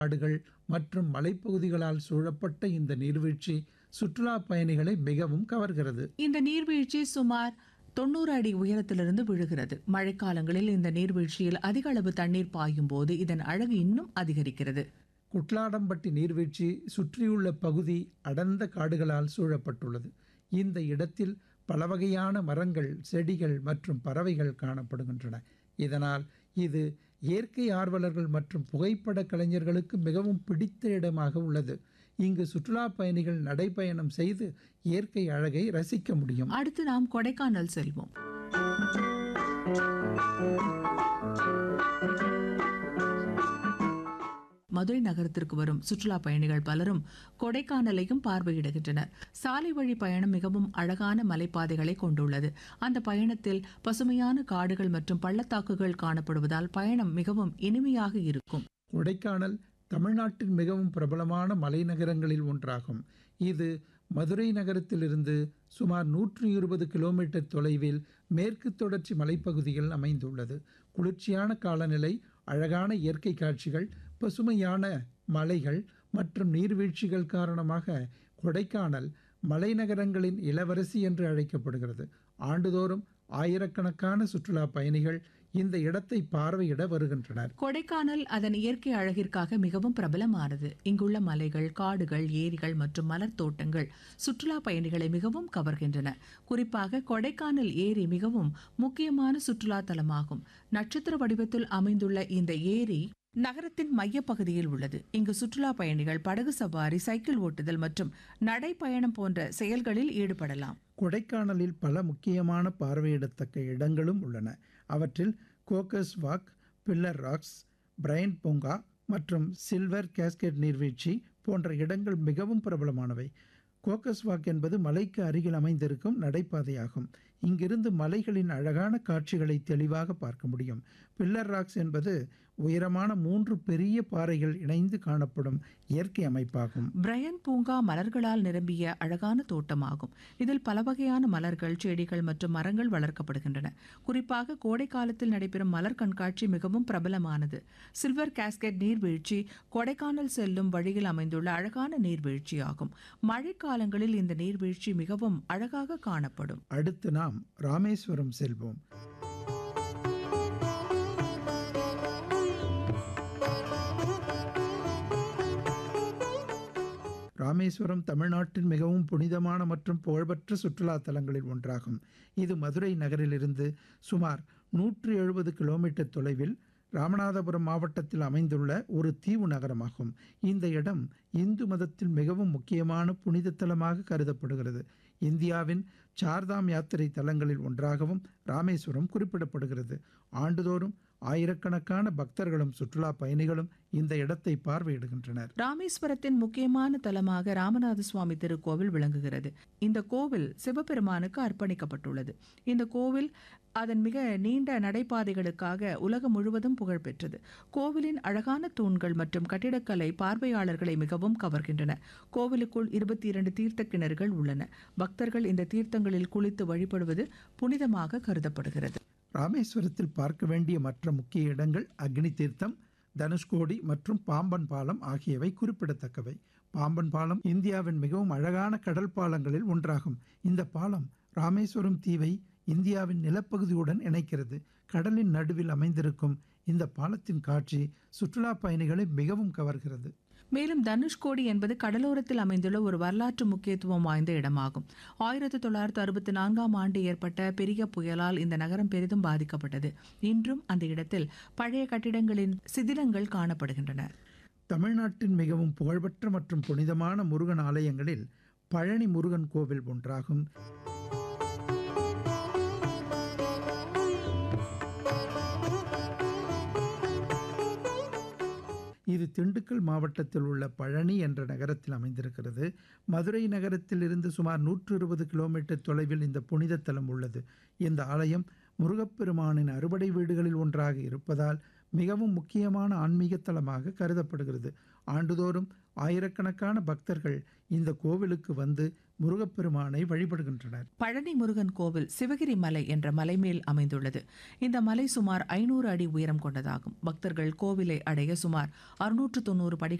காடுகள் மற்றும் மலைப்பகுதிகளால் சூழப்பட்ட இந்த நீர்வீழ்ச்சி சுற்றுலா பயணிகளை மிகவும் கவர்கிறது இந்த நீர்வீழ்ச்சி சுமார் தொண்ணூறு அடி உயரத்திலிருந்து விழுகிறது மழைக்காலங்களில் இந்த நீர்வீழ்ச்சியில் அதிக அளவு தண்ணீர் பாயும் போது இதன் அழகு இன்னும் அதிகரிக்கிறது குட்லாடம்பட்டி நீர்வீழ்ச்சி சுற்றியுள்ள பகுதி அடர்ந்த காடுகளால் சூழப்பட்டுள்ளது இந்த இடத்தில் பல வகையான மரங்கள் செடிகள் மற்றும் பறவைகள் காணப்படுகின்றன இதனால் இது இயற்கை ஆர்வலர்கள் மற்றும் புகைப்பட கலைஞர்களுக்கு மிகவும் பிடித்த இடமாக உள்ளது இங்கு சுற்றுலா பயணிகள் நடைப்பயணம் செய்து இயற்கை அழகை ரசிக்க முடியும் அடுத்து நாம் கொடைக்கானல் செல்வோம் மதுரை நகரத்திற்கு வரும் சுற்றுலா பயணிகள் பலரும் கொடைக்கானலையும் பார்வையிடுகின்றனர் சாலை வழி பயணம் மிகவும் அழகான மலைப்பாதைகளை கொண்டுள்ளது அந்த பயணத்தில் பசுமையான காடுகள் மற்றும் பள்ளத்தாக்குகள் காணப்படுவதால் பயணம் மிகவும் இனிமையாக இருக்கும் கொடைக்கானல் தமிழ்நாட்டின் மிகவும் பிரபலமான மலைநகரங்களில் ஒன்றாகும் இது மதுரை நகரத்திலிருந்து சுமார் நூற்று இருபது கிலோமீட்டர் தொலைவில் மேற்கு தொடர்ச்சி மலைப்பகுதியில் அமைந்துள்ளது குளிர்ச்சியான காலநிலை அழகான இயற்கை காட்சிகள் பசுமையான மலைகள் மற்றும் நீர்வீழ்ச்சிகள் காரணமாக கொடைக்கானல் மலைநகரங்களின் இளவரசி என்று அழைக்கப்படுகிறது ஆண்டுதோறும் ஆயிரக்கணக்கான சுற்றுலா பயணிகள் இந்த இடத்தை பார்வையிட வருகின்றனர் கொடைக்கானல் அதன் இயற்கை அழகிற்காக மிகவும் பிரபலமானது இங்குள்ள மலைகள் காடுகள் ஏரிகள் மற்றும் மலர் தோட்டங்கள் சுற்றுலா பயணிகளை மிகவும் கவர்கின்றன குறிப்பாக கொடைக்கானல் ஏரி மிகவும் முக்கியமான சுற்றுலா தலமாகும் நட்சத்திர வடிவத்தில் அமைந்துள்ள இந்த ஏரி நகரத்தின் மையப்பகுதியில் உள்ளது இங்கு சுற்றுலா பயணிகள் படகு சவாரி சைக்கிள் ஓட்டுதல் மற்றும் நடைப்பயணம் போன்ற செயல்களில் ஈடுபடலாம் கொடைக்கானலில் பல முக்கியமான பார்வையிடத்தக்க இடங்களும் உள்ளன அவற்றில் Coakers walk pillar rocks Bryant பூங்கா மற்றும் சில்வர் கேஸ்கெட் நீர்வீழ்ச்சி போன்ற இடங்கள் மிகவும் பிரபலமானவை கோக்கஸ் வாக் என்பது மலைக்கு அருகில் அமைந்திருக்கும் நடைபாதையாகும் இங்கிருந்து மலைகளின் அழகான காட்சிகளை தெளிவாக பார்க்க முடியும் பில்லர் ராக்ஸ் என்பது உயரமான மூன்று பெரிய பாறைகள் இணைந்து காணப்படும் இயற்கை அமைப்பாகும் பிரையன் பூங்கா மலர்களால் நிரம்பிய அழகான தோட்டமாகும் இதில் பல வகையான மலர்கள் செடிகள் மற்றும் மரங்கள் வளர்க்கப்படுகின்றன குறிப்பாக கோடை காலத்தில் நடைபெறும் மலர் கண்காட்சி மிகவும் பிரபலமானது சில்வர் கேஸ்கெட் நீர்வீழ்ச்சி கொடைக்கானல் செல்லும் வழியில் அமைந்துள்ள அழகான நீர்வீழ்ச்சி ஆகும் மழைக்காலங்களில் இந்த நீர்வீழ்ச்சி மிகவும் அழகாக காணப்படும் அடுத்து நாம் ராமேஸ்வரம் செல்வோம் ராமேஸ்வரம் தமிழ்நாட்டின் மிகவும் புனிதமான மற்றும் புகழ்பெற்ற சுற்றுலா தலங்களில் ஒன்றாகும் இது மதுரை நகரிலிருந்து சுமார் நூற்று எழுபது கிலோமீட்டர் தொலைவில் ராமநாதபுரம் மாவட்டத்தில் அமைந்துள்ள ஒரு தீவு நகரமாகும் இந்த இடம் இந்து மதத்தில் மிகவும் முக்கியமான புனித தலமாக கருதப்படுகிறது இந்தியாவின் சார்தாம் யாத்திரை தலங்களில் ஒன்றாகவும் ராமேஸ்வரம் குறிப்பிடப்படுகிறது ஆண்டுதோறும் ஆயிரக்கணக்கான பக்தர்களும் சுற்றுலா பயணிகளும் இந்த இடத்தை பார்வையிடுகின்றனர் ராமேஸ்வரத்தின் முக்கியமான தலமாக ராமநாத சுவாமி திருக்கோவில் விளங்குகிறது இந்த கோவில் சிவபெருமானுக்கு அர்ப்பணிக்கப்பட்டுள்ளது இந்த கோவில் அதன் மிக நீண்ட நடைபாதைகளுக்காக உலகம் முழுவதும் புகழ்பெற்றது கோவிலின் அழகான தூண்கள் மற்றும் கட்டிடக்கலை பார்வையாளர்களை மிகவும் கவர்கின்றன கோவிலுக்குள் இருபத்தி இரண்டு தீர்த்த கிணறுகள் உள்ளன பக்தர்கள் இந்த தீர்த்தங்களில் குளித்து வழிபடுவது புனிதமாக கருதப்படுகிறது ராமேஸ்வரத்தில் பார்க்க வேண்டிய மற்ற முக்கிய இடங்கள் அக்னி தீர்த்தம் தனுஷ்கோடி மற்றும் பாம்பன் பாலம் ஆகியவை குறிப்பிடத்தக்கவை பாம்பன் பாலம் இந்தியாவின் மிகவும் அழகான கடல் பாலங்களில் ஒன்றாகும் இந்த பாலம் ராமேஸ்வரம் தீவை இந்தியாவின் நிலப்பகுதியுடன் இணைக்கிறது கடலின் நடுவில் அமைந்திருக்கும் இந்த பாலத்தின் காட்சி சுற்றுலா பயணிகளை மிகவும் கவர்கிறது மேலும் தனுஷ்கோடி என்பது கடலோரத்தில் அமைந்துள்ள ஒரு வரலாற்று முக்கியத்துவம் வாய்ந்த இடமாகும் ஆயிரத்தி தொள்ளாயிரத்து அறுபத்தி நான்காம் ஆண்டு ஏற்பட்ட பெரிய புயலால் இந்த நகரம் பெரிதும் பாதிக்கப்பட்டது இன்றும் அந்த இடத்தில் பழைய கட்டிடங்களின் சிதிலங்கள் காணப்படுகின்றன தமிழ்நாட்டின் மிகவும் புகழ்பெற்ற மற்றும் புனிதமான முருகன் ஆலயங்களில் பழனி முருகன் கோவில் ஒன்றாகும் இது திண்டுக்கல் மாவட்டத்தில் உள்ள பழனி என்ற நகரத்தில் அமைந்திருக்கிறது மதுரை நகரத்தில் இருந்து சுமார் நூற்று இருபது கிலோமீட்டர் தொலைவில் இந்த புனித தலம் உள்ளது இந்த ஆலயம் முருகப்பெருமானின் அறுபடை வீடுகளில் ஒன்றாக இருப்பதால் மிகவும் முக்கியமான ஆன்மீக தலமாக கருதப்படுகிறது ஆண்டுதோறும் ஆயிரக்கணக்கான பக்தர்கள் இந்த கோவிலுக்கு வந்து முருகப்பெருமானை வழிபடுகின்றனர் பழனி முருகன் கோவில் சிவகிரி மலை என்ற மலை மேல் அமைந்துள்ளது இந்த மலை சுமார் ஐநூறு அடி உயரம் கொண்டதாகும் பக்தர்கள் கோவிலை அடைய சுமார் அறுநூற்று தொண்ணூறு படி